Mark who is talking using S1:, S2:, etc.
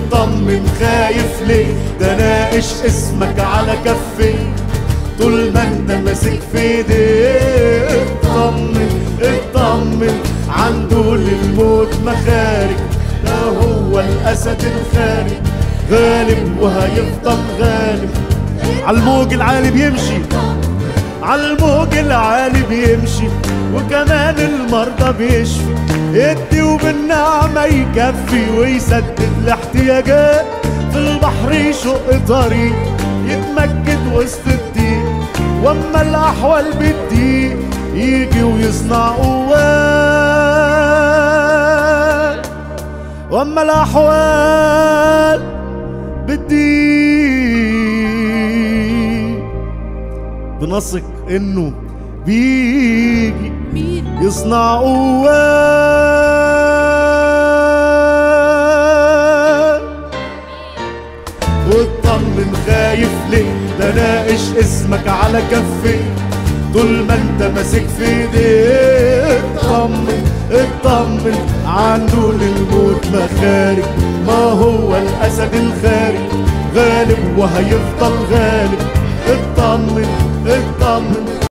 S1: اطمن خايف ليه ده ناقش اسمك على كفي طول ما انت ماسك في ايديه اطمن اطمن عنده للموت مخارج ده هو الاسد الخارج غالب وهيفضل غالب عالموج العالي بيمشي عالموج العالي بيمشي وكمان المرضى بيشفي يدي وبالنعمة يكفي ويسدد الاحتياجات في البحر يشق طريق يتمجد وسط الضيق واما الاحوال بتضيق يجي ويصنع قوات واما الاحوال بتضيق بنثق انه بيجي يصنع قوات واطمن خايف ليه ده ناقش اسمك على كفي طول ما انت ماسك في ايديه اطمن اطمن عنده للموت مخارج ما هو الاسد الخارج غالب وهيفضل غالب اطمن اطمن